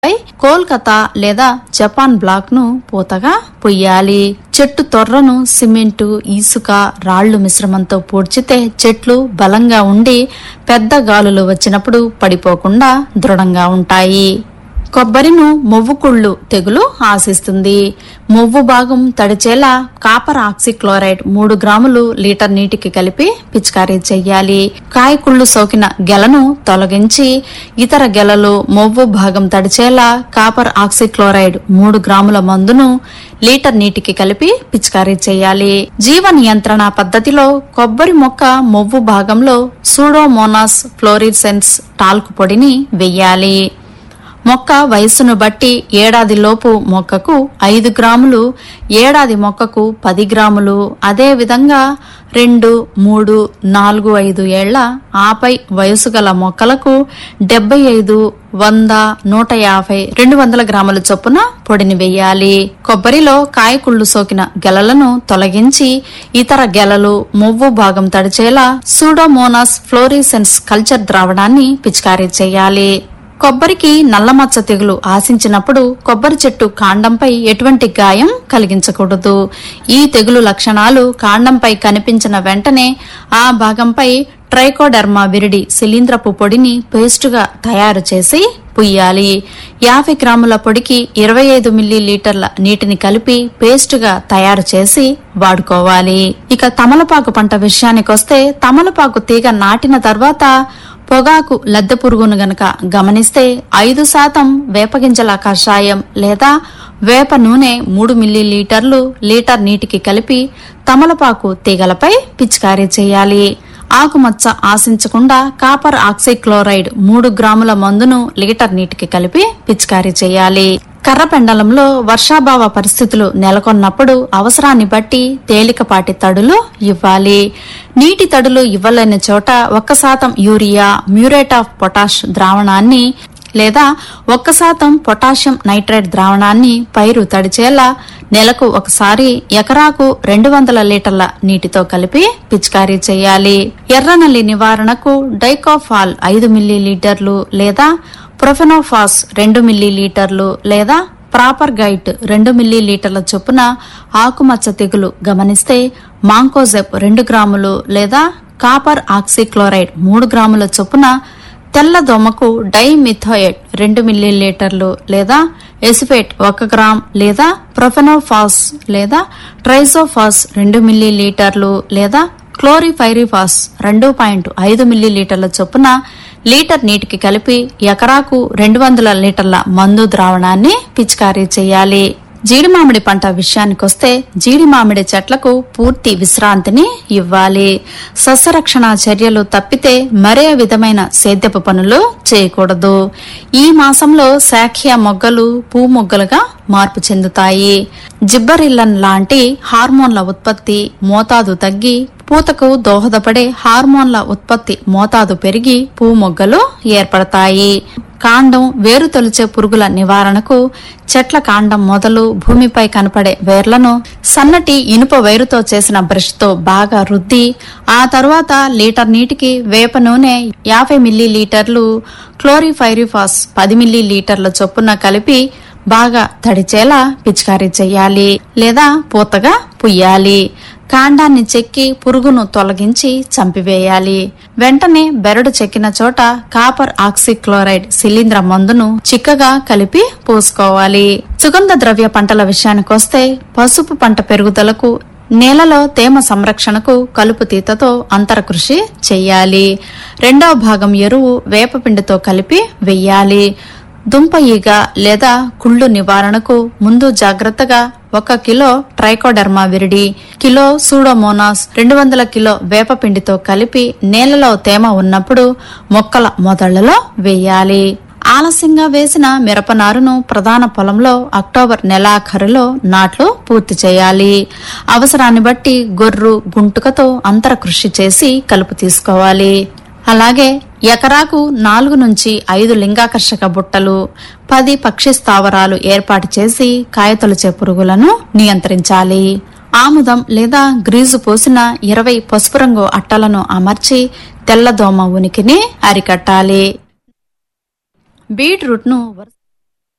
పై కోల్కతా లేదా Japan black ను పూతగా పొయ్యాలి చెట్టు తొర్రను సిమెంటు ఇసుక రాళ్లు మిశ్రమంతో పూడ్చితే చెట్లు బలంగా ఉండి పెద్ద గాలులు వచ్చినప్పుడు పడిపోకుండా దృఢంగా ఉంటాయి కొబ్బరిను మొవ్వు కుళ్ళు తెగులు ఆశిస్తుంది మొవ్వు భాగం తడిచేలా కాపర్ ఆక్సిక్లోరైడ్ మూడు గ్రాములు లీటర్ నీటికి కలిపి పిచికారీ చెయ్యాలి కాయకుళ్ళు సోకిన గెలను తొలగించి ఇతర గెలలు మొవ్వు భాగం తడిచేలా కాపర్ ఆక్సిక్లోరైడ్ మూడు గ్రాముల మందును లీటర్ నీటికి కలిపి పిచికారీ చేయాలి జీవ నియంత్రణ పద్ధతిలో కొబ్బరి మొక్క మొవ్వు భాగంలో సూడోమోనాస్ ఫ్లోరిసెన్స్ టాల్క్ పొడిని వెయ్యాలి మొక్క వయస్సును బట్టి ఏడాది లోపు మొక్కకు ఐదు గ్రాములు ఏడాది మొక్కకు పది గ్రాములు అదే విధంగా రెండు మూడు నాలుగు ఐదు ఏళ్ల ఆపై వయసు గల మొక్కలకు డెబ్బై ఐదు వంద నూట యాభై రెండు వందల గ్రాముల చొప్పున పొడిని వేయాలి కొబ్బరిలో కాయకుళ్ళు సోకిన గెలలను తొలగించి ఇతర గెలలు మొవ్వు భాగం తడిచేలా సూడోమోనాస్ ఫ్లోరిసెన్స్ కల్చర్ ద్రావణాన్ని పిచికారీ చేయాలి కొబ్బరికి నల్లమచ్చ తెగులు ఆశించినప్పుడు కొబ్బరి చెట్టు కాండంపై ఎటువంటి గాయం కలిగించకూడదు ఈ తెగులు లక్షణాలు కాండంపై కనిపించిన వెంటనే ఆ భాగంపై ట్రైకోడెర్మా విరిడి శిలీంద్రపు పొడిని పేస్టుగా తయారు చేసి పుయ్యాలి యాభై గ్రాముల పొడికి ఇరవై ఐదు మిల్లీ లీటర్ల నీటిని కలిపి పేస్టుగా తయారు చేసి వాడుకోవాలి ఇక తమలపాకు పంట విషయానికొస్తే తమలపాకు తీగ నాటిన తర్వాత పొగాకు లద్దె పురుగును గనక గమనిస్తే ఐదు శాతం వేపగింజల కషాయం లేదా వేప నూనె మూడు మిల్లీ లీటర్లు లీటర్ నీటికి కలిపి తమలపాకు తీగలపై పిచికారీ చేయాలి ఆకుమచ్చ ఆశించకుండా కాపర్ ఆక్సిక్లోరైడ్ మూడు గ్రాముల మందును లీటర్ నీటికి కలిపి పిచికారీ చేయాలి కర్రపెండలంలో వర్షాభావ పరిస్థితులు నెలకొన్నప్పుడు అవసరాన్ని బట్టి తేలికపాటి తడులు ఇవ్వాలి నీటి తడులు ఇవ్వలేని చోట ఒక్క శాతం యూరియా మ్యూరేట్ ఆఫ్ పొటాష్ ద్రావణాన్ని లేదా ఒక్క శాతం పొటాషియం నైట్రేట్ ద్రావణాన్ని పైరు తడిచేలా నెలకు ఒకసారి ఎకరాకు రెండు వందల లీటర్ల నీటితో కలిపి పిచికారీ చేయాలి ఎర్రనల్లి నివారణకు డైకోఫాల్ ఐదు మిల్లీ లీటర్లు లేదా ప్రొఫెనోఫాస్ రెండు మిల్లీ లీటర్లు లేదా ప్రాపర్ గైట్ రెండు మిల్లీ లీటర్ల చొప్పున ఆకుమచ్చ తెగులు గమనిస్తే మాంకోజెప్ రెండు గ్రాములు లేదా కాపర్ ఆక్సిక్లోరైడ్ మూడు గ్రాముల చొప్పున తెల్ల దోమకు డైమిథోయేట్ రెండు మిల్లీ లీటర్లు లేదా ఎసిఫేట్ ఒక గ్రామ్ లేదా ప్రొఫెనోఫాస్ లేదా ట్రైసోఫాస్ రెండు మిల్లీ లీటర్లు లేదా క్లోరిఫైరిఫాస్ రెండు పాయింట్ ఐదు మిల్లీ లీటర్ల చొప్పున లీటర్ నీటికి కలిపి ఎకరాకు రెండు వందల లీటర్ల మందు ద్రావణాన్ని పిచికారీ చేయాలి జీడి మామిడి పంట విషయానికొస్తే జీడి మామిడి చెట్లకు పూర్తి విశ్రాంతిని ఇవ్వాలి సస్యరక్షణ చర్యలు తప్పితే మరే విధమైన సేద్యపు పనులు చేయకూడదు ఈ మాసంలో శాఖ్య మొగ్గలు పూ మొగ్గలుగా మార్పు చెందుతాయి జిబ్బరిల్లన్ లాంటి హార్మోన్ల ఉత్పత్తి మోతాదు తగ్గి పూతకు దోహదపడే హార్మోన్ల ఉత్పత్తి మోతాదు పెరిగి పూ మొగ్గలు ఏర్పడతాయి కాండం వేరు తొలిచే పురుగుల నివారణకు చెట్ల కాండం మొదలు భూమిపై కనపడే వేర్లను సన్నటి ఇనుప వైరుతో చేసిన బ్రష్ తో బాగా రుద్ది ఆ తరువాత లీటర్ నీటికి వేప నూనె యాభై మిల్లీ లీటర్లు క్లోరిఫైరిఫాస్ పది మిల్లీ లీటర్ల చొప్పున కలిపి బాగా తడిచేలా పిచికారీ చెయ్యాలి లేదా పూతగా పుయ్యాలి కాండాన్ని చెక్కి పురుగును తొలగించి చంపివేయాలి వెంటనే బెరడు చెక్కిన చోట కాపర్ ఆక్సిక్లోరైడ్ శిలీంద్ర మందును చిక్కగా కలిపి పూసుకోవాలి సుగంధ ద్రవ్య పంటల విషయానికొస్తే పసుపు పంట పెరుగుదలకు నేలలో తేమ సంరక్షణకు కలుపు తీతతో అంతర కృషి చెయ్యాలి రెండవ భాగం ఎరువు వేపపిండితో కలిపి వెయ్యాలి దుంప ఈగ లేదా కుళ్ళు నివారణకు ముందు జాగ్రత్తగా ఒక kilo Trichoderma viride kilo Pseudomonas రెండు వందల కిలో వేపపిండితో కలిపి నేలలో తేమ ఉన్నప్పుడు మొక్కల మొదళ్లలో వేయాలి ఆలస్యంగా వేసిన మిరప నారును ప్రధాన పొలంలో అక్టోబర్ నెలాఖరులో నాట్లు పూర్తి చేయాలి అవసరాన్ని బట్టి గొర్రు గుంటుకతో అంతర కృషి చేసి కలుపు తీసుకోవాలి అలాగే ఎకరాకు నాలుగు నుంచి ఐదు లింగాకర్షక బుట్టలు పది పక్షి స్థావరాలు ఏర్పాటు చేసి కాయతొలిచే పురుగులను నియంత్రించాలి ఆముదం లేదా గ్రీజు పోసిన ఇరవై పసుపు రంగు అట్టలను అమర్చి తెల్లదోమ ఉనికిని అరికట్టాలి బీట్రూట్ ను